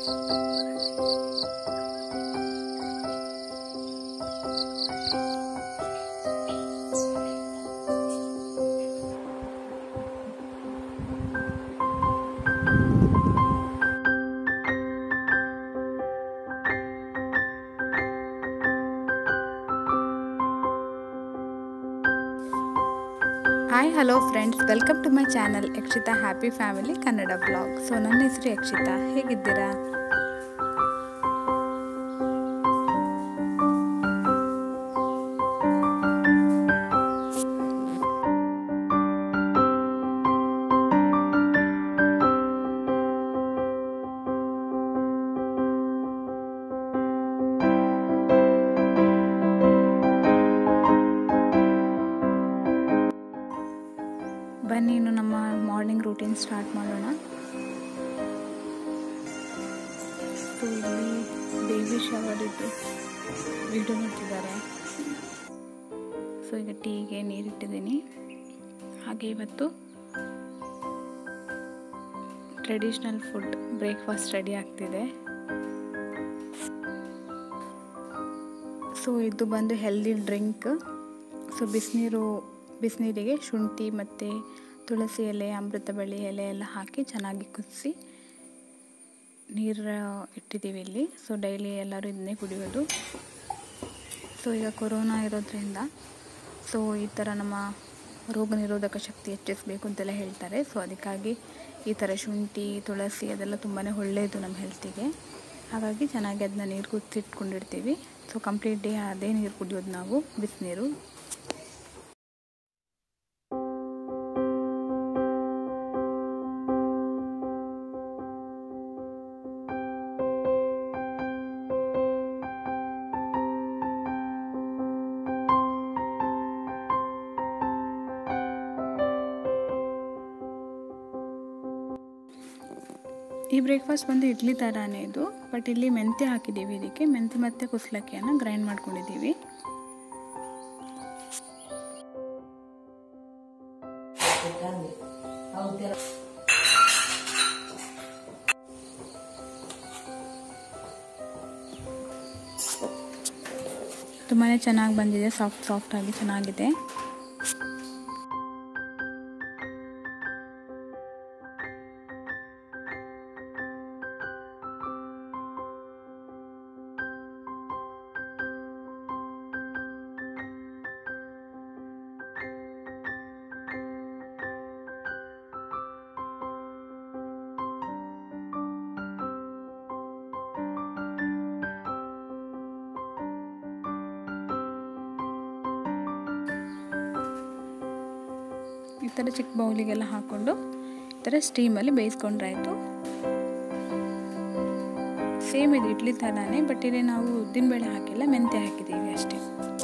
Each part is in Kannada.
Hi hello friends welcome to my channel Yakshitha happy family Kannada blog so ನನ್ನ ಹೆಸರು ಯಕ್ಷಿತಾ ಹೇಗಿದ್ದೀರಾ ಬನ್ನಿ ಇನ್ನು ನಮ್ಮ ಮಾರ್ನಿಂಗ್ ರೂಟೀನ್ ಸ್ಟಾರ್ಟ್ ಮಾಡೋಣ ಸೊ ಇಲ್ಲಿ ಬೇಬಿ ಶವರ್ ಇದ್ದು ವಿಡಿಯೋ ಮಾಡ್ತಿದ್ದಾರೆ ಸೊ ಈಗ ಟೀಗೆ ನೀರಿಟ್ಟಿದ್ದೀನಿ ಹಾಗೆ ಇವತ್ತು ಟ್ರೆಡಿಷ್ನಲ್ ಫುಡ್ ಬ್ರೇಕ್ಫಾಸ್ಟ್ ರೆಡಿ ಆಗ್ತಿದೆ ಸೊ ಇದು ಬಂದು ಹೆಲ್ದಿ ಡ್ರಿಂಕ್ ಸೊ ಬಿಸಿನೀರು ಬಿಸಿನೀರಿಗೆ ಶುಂಠಿ ಮತ್ತು ತುಳಸಿ ಎಲೆ ಅಮೃತ ಬಳ್ಳಿ ಎಲೆ ಎಲ್ಲ ಹಾಕಿ ಚೆನ್ನಾಗಿ ಕುದಿಸಿ ನೀರು ಇಟ್ಟಿದ್ದೀವಿ ಇಲ್ಲಿ ಸೊ ಡೈಲಿ ಎಲ್ಲರೂ ಇದನ್ನೇ ಕುಡಿಯೋದು ಸೊ ಈಗ ಕೊರೋನಾ ಇರೋದ್ರಿಂದ ಸೊ ಈ ಥರ ನಮ್ಮ ರೋಗ ನಿರೋಧಕ ಶಕ್ತಿ ಹೆಚ್ಚಿಸಬೇಕು ಅಂತೆಲ್ಲ ಹೇಳ್ತಾರೆ ಸೊ ಅದಕ್ಕಾಗಿ ಈ ಥರ ಶುಂಠಿ ತುಳಸಿ ಅದೆಲ್ಲ ತುಂಬಾ ಒಳ್ಳೆಯದು ನಮ್ಮ ಹೆಲ್ತಿಗೆ ಹಾಗಾಗಿ ಚೆನ್ನಾಗಿ ಅದನ್ನ ನೀರು ಕುದಿಸಿಟ್ಕೊಂಡಿರ್ತೀವಿ ಸೊ ಕಂಪ್ಲೀಟ್ ಡೇ ಅದೇ ನೀರು ಕುಡಿಯೋದು ನಾವು ಬಿಸಿನೀರು ಈ ಬ್ರೇಕ್ಫಾಸ್ಟ್ ಬಂದು ಇಡ್ಲಿ ಥರನೇ ಇದು ಬಟ್ ಇಲ್ಲಿ ಮೆಂತ್ಯ ಹಾಕಿದ್ದೀವಿ ಇದಕ್ಕೆ ಮೆಂತ್ಯ ಮತ್ತು ಕುಸ್ಲಕ್ಕಿಯನ್ನು ಗ್ರೈಂಡ್ ಮಾಡ್ಕೊಂಡಿದ್ದೀವಿ ತುಂಬಾ ಚೆನ್ನಾಗಿ ಬಂದಿದೆ ಸಾಫ್ಟ್ ಸಾಫ್ಟ್ ಆಗಿ ಚೆನ್ನಾಗಿದೆ ಈ ಥರ ಚಿಕ್ಕ ಬೌಲಿಗೆಲ್ಲ ಹಾಕ್ಕೊಂಡು ಈ ಥರ ಸ್ಟೀಮಲ್ಲಿ ಬೇಯಿಸ್ಕೊಂಡ್ರಾಯ್ತು ಸೇಮ್ ಇದು ಇಡ್ಲಿ ಥರನೇ ಬಟ್ ಇಲ್ಲಿ ನಾವು ಉದ್ದಿನಬೇಳೆ ಹಾಕಿಲ್ಲ ಮೆಂತ್ಯ ಹಾಕಿದ್ದೀವಿ ಅಷ್ಟೇ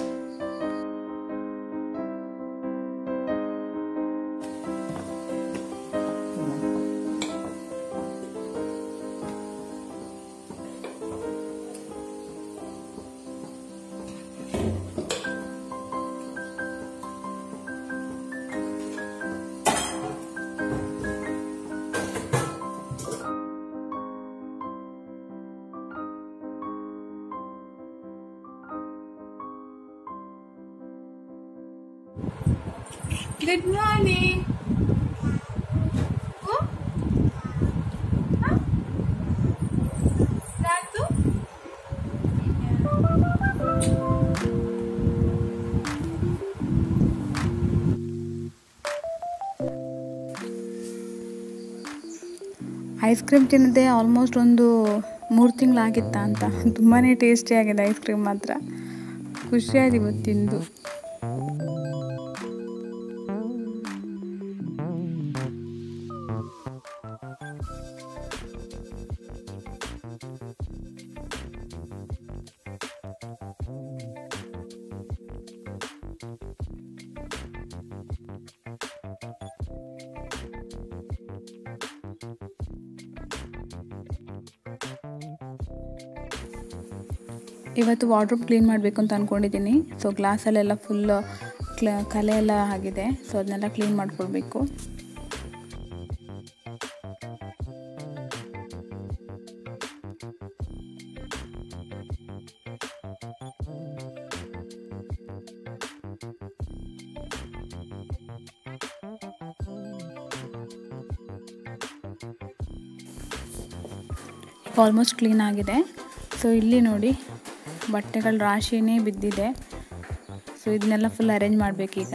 Good morning. Oh? Huh? Ratu? Ice cream ತಿನ್ನದೆ ಆಲ್ಮೋಸ್ಟ್ ಒಂದು ಮೂರು ತಿಂಗಳಾಗಿತ್ತ ಅಂತ ತುಂಬಾ ಟೇಸ್ಟಿಯಾಗಿದೆ ಐಸ್ ಕ್ರೀಮ್ ಮಾತ್ರ ಖುಷಿಯಾಗಿ ಇವತ್ತು ತಿಂದು ಇವತ್ತು ವಾರ್ಡ್ರೋಬ್ ಕ್ಲೀನ್ ಮಾಡಬೇಕು ಅಂತ ಅಂದ್ಕೊಂಡಿದ್ದೀನಿ ಸೊ ಗ್ಲಾಸಲ್ಲೆಲ್ಲ ಫುಲ್ ಕ್ಲ ಕಲೆ ಎಲ್ಲ ಆಗಿದೆ ಸೊ ಅದನ್ನೆಲ್ಲ ಕ್ಲೀನ್ ಮಾಡ್ಕೊಳ್ಬೇಕು ಆಲ್ಮೋಸ್ಟ್ ಕ್ಲೀನ್ ಆಗಿದೆ ಸೊ ಇಲ್ಲಿ ನೋಡಿ ಬಟ್ಟೆಗಳ ರಾಶಿನೇ ಬಿದ್ದಿದೆ ಸೊ ಇದನ್ನೆಲ್ಲ ಫುಲ್ ಅರೇಂಜ್ ಮಾಡಬೇಕೀಗ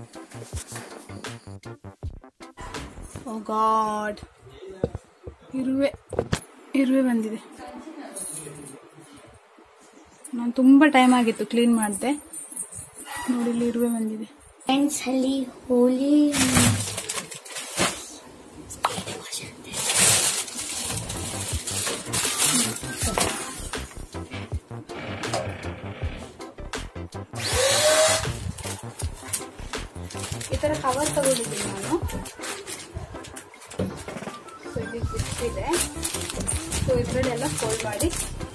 ಓ ಗಾಡ್ ಇರುವೆ ಇರುವೆ ಬಂದಿದೆ ನಾನು ತುಂಬ ಟೈಮ್ ಆಗಿತ್ತು ಕ್ಲೀನ್ ಮಾಡಿದೆ ನೋಡಿ ಇಲ್ಲಿ ಇರುವೆ ಬಂದಿದೆ ಫ್ರೆಂಡ್ಸ್ ಅಲ್ಲಿ ಹೋಲಿ ಈ ಥರ ಕವರ್ ತಗೊಂಡಿದ್ದೀನಿ ನಾನು ಸೊ ಇಲ್ಲಿ ಸಿಕ್ಕಿದೆ ಸೊ ಇದರಲ್ಲೆಲ್ಲ ಫೋಲ್ಡ್ ಮಾಡಿ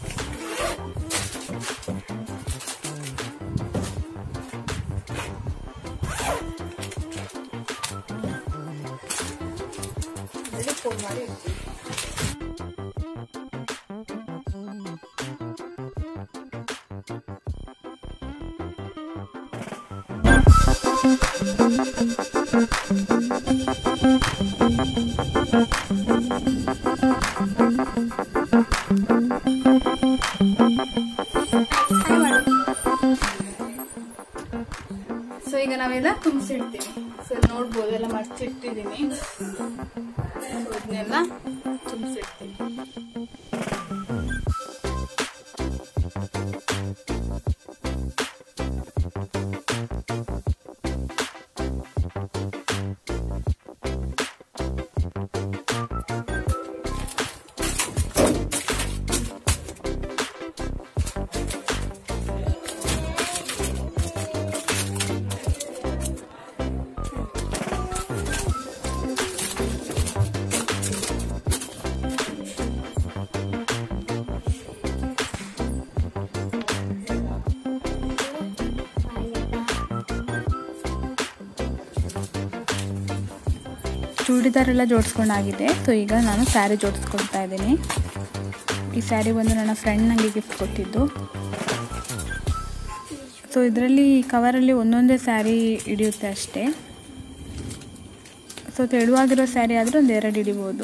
ಇದರಲ್ಲಿ ಫೋಲ್ಡ್ ಮಾಡಿ ಇಡ್ತೀನಿ ಸೊ ಈಗ ನಾವೆಲ್ಲ ತುಂಬಿಸಿಡ್ತೀವಿ ಸೊ ನೋಡ್ಬೋದು ಎಲ್ಲ ಮರ್ಚಿಟ್ಟಿದ್ದೀನಿ ಸೊ ಇದನ್ನೆಲ್ಲ ತುಂಬಿಸಿಡ್ತೀನಿ ಚೂಡಿದಾರ್ ಎಲ್ಲ ಜೋಡಿಸ್ಕೊಂಡಾಗಿದೆ ಸೊ ಈಗ ನಾನು ಸ್ಯಾರಿ ಜೋಡಿಸ್ಕೊಳ್ತಾ ಇದ್ದೀನಿ ಈ ಸ್ಯಾರಿ ಬಂದು ನನ್ನ ಫ್ರೆಂಡ್ ನನಗೆ ಗಿಫ್ಟ್ ಕೊಟ್ಟಿದ್ದು ಸೊ ಇದರಲ್ಲಿ ಕವರಲ್ಲಿ ಒಂದೊಂದೇ ಸ್ಯಾರಿ ಹಿಡಿಯುತ್ತೆ ಅಷ್ಟೇ ಸೊ ತೆಳುವಾಗಿರೋ ಸ್ಯಾರಿ ಆದರೆ ಒಂದು ಎರಡು ಹಿಡಿಬೋದು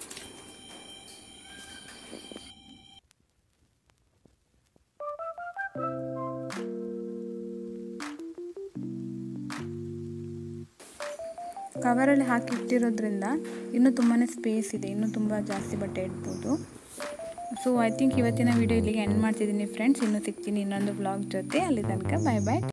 ಕವರಲ್ಲಿ ಹಾಕಿಟ್ಟಿರೋದ್ರಿಂದ ಇನ್ನೂ ತುಂಬಾ ಸ್ಪೇಸ್ ಇದೆ ಇನ್ನೂ ತುಂಬ ಜಾಸ್ತಿ ಬಟ್ಟೆ ಇಡ್ಬೋದು ಸೊ ಐ ಥಿಂಕ್ ಇವತ್ತಿನ ವಿಡಿಯೋ ಇಲ್ಲಿಗೆ ಎಂಡ್ ಮಾಡ್ತಿದ್ದೀನಿ ಫ್ರೆಂಡ್ಸ್ ಇನ್ನೂ ಸಿಗ್ತೀನಿ ಇನ್ನೊಂದು ಬ್ಲಾಗ್ ಜೊತೆ ಅಲ್ಲಿ ತನಕ ಬಾಯ್ ಬಾಯ್